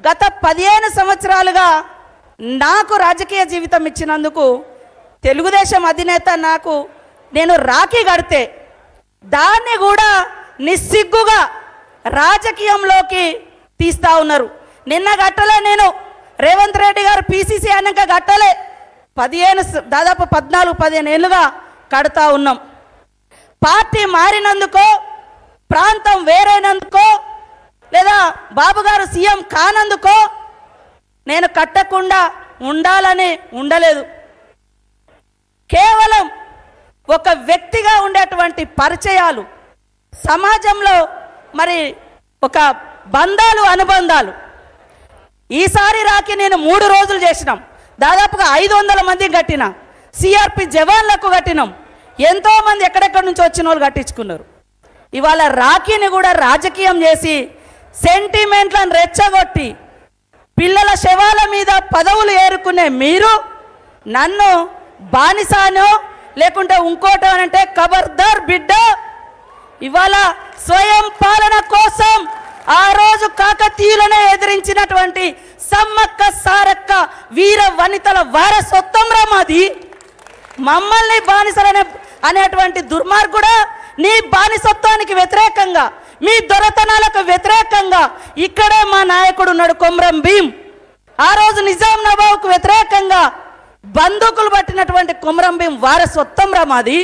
గత పదిహేను సంవత్సరాలుగా నాకు రాజకీయ జీవితం ఇచ్చినందుకు తెలుగుదేశం అధినేత నాకు నేను రాఖీ కడితే దాన్ని కూడా నిస్సిగ్గుగా రాజకీయంలోకి తీస్తా ఉన్నారు నిన్న గట్టలే నేను రేవంత్ రెడ్డి గారు పీసీసీ అన్నాక గట్టలే పదిహేను స- దాదాపు పద్నాలుగు పదిహేను ఏళ్ళుగా కడతా ఉన్నాం పార్టీ మారినందుకో ప్రాంతం వేరైనందుకో లేదా బాబు గారు సీఎం కానందుకో నేను కట్టకుండా ఉండాలని ఉండలేదు కేవలం ఒక వ్యక్తిగా ఉండేటువంటి పరిచయాలు సమాజంలో మరి ఒక బంధాలు అనుబంధాలు ఈసారి రాకి నేను మూడు రోజులు చేసినాం దాదాపుగా ఐదు వందల మంది కట్టిన సిఆర్పి జవాన్లకు కట్టినాం ఎంతో మంది ఎక్కడెక్కడి నుంచి వచ్చిన వాళ్ళు కట్టించుకున్నారు ఇవాళ రాఖీని కూడా రాజకీయం చేసి సెంటిమెంట్లను రెచ్చగొట్టి పిల్లల శవాల మీద పదవులు ఏరుకునే మీరు నన్ను బానిసానో లేకుంటే ఇంకోటో అని అంటే ఖబర్దార్ బిడ్డ ఇవాళ స్వయం పాలన కోసం ఆ రోజు కాకతీయులనే ఎదిరించినటువంటి సమ్మక్క సారక్క వీర వనితల వారసత్వం రా మాది మమ్మల్ని బానిసలనే అనేటువంటి దుర్మార్గుడా నీ బానిసత్వానికి వ్యతిరేకంగా మీ దొరతనాలకు వ్యతిరేకంగా ఇక్కడే మా నాయకుడు ఉన్నాడు కొమ్రం భీం ఆ రోజు నిజాం నవాబుకు వ్యతిరేకంగా బందూకులు పట్టినటువంటి కొమరం భీం వారసత్వం రా మాది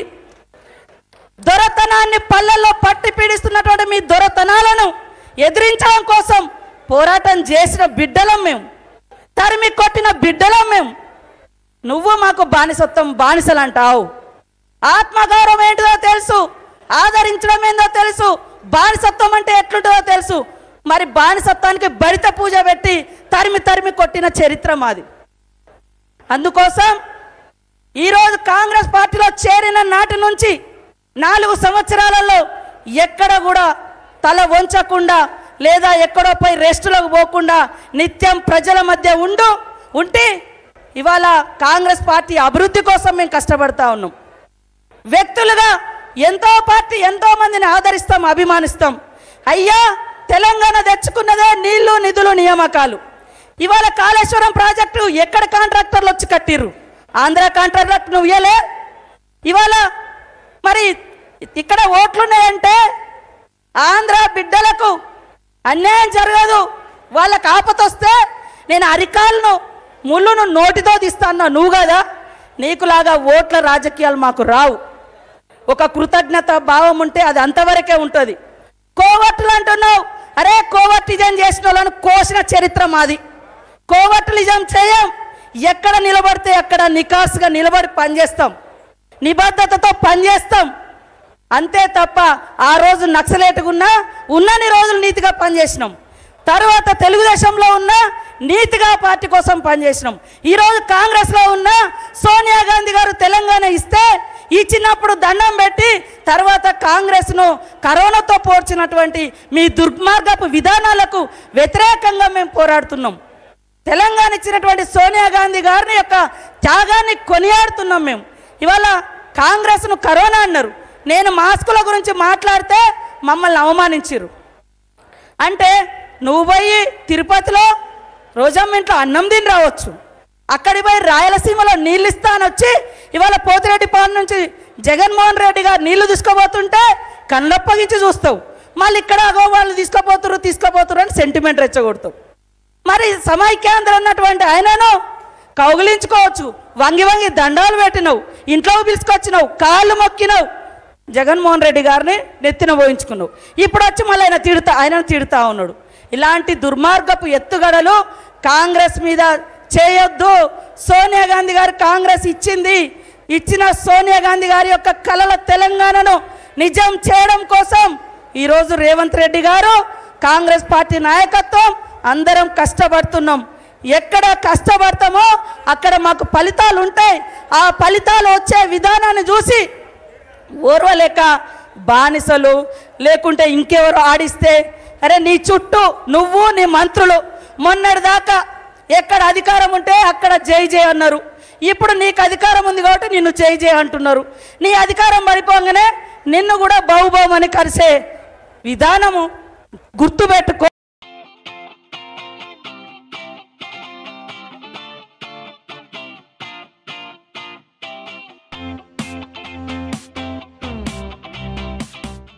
దొరతనాన్ని పల్లెల్లో పట్టి పీడిస్తున్నటువంటి మీ దొరతనాలను ఎదిరించడం కోసం పోరాటం చేసిన బిడ్డలం మేము తరిమి కొట్టిన బిడ్డలం మేము నువ్వు మాకు బానిసత్వం బానిసలు అంటావు ఆత్మగౌరవం ఏంటిదో తెలుసు ఆదరించడం ఏందో తెలుసు బానిసత్వం అంటే ఎట్లుంటుందో తెలుసు మరి బానిసత్వానికి బడిత పూజ పెట్టి తరిమి తరిమి కొట్టిన చరిత్ర మాది అందుకోసం ఈరోజు కాంగ్రెస్ పార్టీలో చేరిన నాటి నుంచి నాలుగు సంవత్సరాలలో ఎక్కడ కూడా తల వంచకుండా లేదా ఎక్కడో పోయి రెస్టులకు పోకుండా నిత్యం ప్రజల మధ్య ఉండు ఉంటే ఇవాళ కాంగ్రెస్ పార్టీ అభివృద్ధి కోసం మేము కష్టపడతా ఉన్నాం వ్యక్తులుగా ఎంతో పార్టీ ఎంతో మందిని ఆదరిస్తాం అభిమానిస్తాం అయ్యా తెలంగాణ తెచ్చుకున్నదే నీళ్లు నిధులు నియామకాలు ఇవాళ కాళేశ్వరం ప్రాజెక్టు ఎక్కడ కాంట్రాక్టర్లు వచ్చి కట్టిర్రు ఆంధ్ర కాంట్రాక్టర్ నువ్వు ఇయ్యలే ఇవాళ మరి ఇక్కడ ఓట్లున్నాయంటే ఆంధ్ర బిడ్డలకు అన్యాయం జరగదు వాళ్ళకి ఆపతొస్తే నేను అరికాలను ముళ్ళును నోటితో తీస్తాను నువ్వు కదా నీకులాగా ఓట్ల రాజకీయాలు మాకు రావు ఒక కృతజ్ఞత భావం ఉంటే అది అంతవరకే ఉంటుంది కోవట్లు అంటున్నావు అరే కోవట్లిజం చేసిన వాళ్ళని కోసిన చరిత్ర మాది కోవట్లిజం చేయం ఎక్కడ నిలబడితే అక్కడ నికాసుగా నిలబడి పనిచేస్తాం నిబద్ధతతో పనిచేస్తాం అంతే తప్ప ఆ రోజు నక్సలేటుగా ఉన్నా ఉన్నన్ని రోజులు నీతిగా పనిచేసినాం తర్వాత తెలుగుదేశంలో ఉన్న నీతిగా పార్టీ కోసం పనిచేసినాం ఈరోజు కాంగ్రెస్లో ఉన్న సోనియా గాంధీ గారు తెలంగాణ ఇస్తే ఇచ్చినప్పుడు దండం పెట్టి తర్వాత కాంగ్రెస్ను కరోనాతో పోర్చినటువంటి మీ దుర్మార్గపు విధానాలకు వ్యతిరేకంగా మేము పోరాడుతున్నాం తెలంగాణ ఇచ్చినటువంటి సోనియా గాంధీ గారిని యొక్క త్యాగాన్ని కొనియాడుతున్నాం మేము ఇవాళ కాంగ్రెస్ను కరోనా అన్నారు నేను మాస్కుల గురించి మాట్లాడితే మమ్మల్ని అవమానించారు అంటే నువ్వు పోయి తిరుపతిలో రోజమ్మ ఇంట్లో అన్నం తిని రావచ్చు అక్కడి పోయి రాయలసీమలో నీళ్ళు ఇస్తా అని వచ్చి ఇవాళ పోతిరెడ్డి పాలన నుంచి జగన్మోహన్ రెడ్డి గారు నీళ్లు తీసుకోబోతుంటే కళ్ళప్పగించి చూస్తావు మళ్ళీ ఇక్కడ అగో వాళ్ళు తీసుకోపోతురు తీసుకోపోతురు అని సెంటిమెంట్ రెచ్చగొడతావు మరి సమైక్యాంధ్ర ఉన్నటువంటి ఆయనను కౌగిలించుకోవచ్చు వంగి వంగి దండాలు పెట్టినవు ఇంట్లో పిలుచుకొచ్చినావు కాళ్ళు మొక్కినవు జగన్మోహన్ రెడ్డి గారిని నెత్తిన పోయించుకున్నావు ఇప్పుడు వచ్చి మళ్ళీ ఆయన తిడతా ఆయనను తిడతా ఉన్నాడు ఇలాంటి దుర్మార్గపు ఎత్తుగడలు కాంగ్రెస్ మీద చేయొద్దు సోనియా గాంధీ గారు కాంగ్రెస్ ఇచ్చింది ఇచ్చిన సోనియా గాంధీ గారి యొక్క కలల తెలంగాణను నిజం చేయడం కోసం ఈరోజు రేవంత్ రెడ్డి గారు కాంగ్రెస్ పార్టీ నాయకత్వం అందరం కష్టపడుతున్నాం ఎక్కడ కష్టపడతామో అక్కడ మాకు ఫలితాలు ఉంటాయి ఆ ఫలితాలు వచ్చే విధానాన్ని చూసి ఓర్వలేక బానిసలు లేకుంటే ఇంకెవరు ఆడిస్తే అరే నీ చుట్టూ నువ్వు నీ మంత్రులు మొన్నటిదాకా ఎక్కడ అధికారం ఉంటే అక్కడ జై జై అన్నారు ఇప్పుడు నీకు అధికారం ఉంది కాబట్టి నిన్ను జై జై అంటున్నారు నీ అధికారం పడిపోగానే నిన్ను కూడా బాహుబాహు అని కలిసే విధానము గుర్తుపెట్టుకో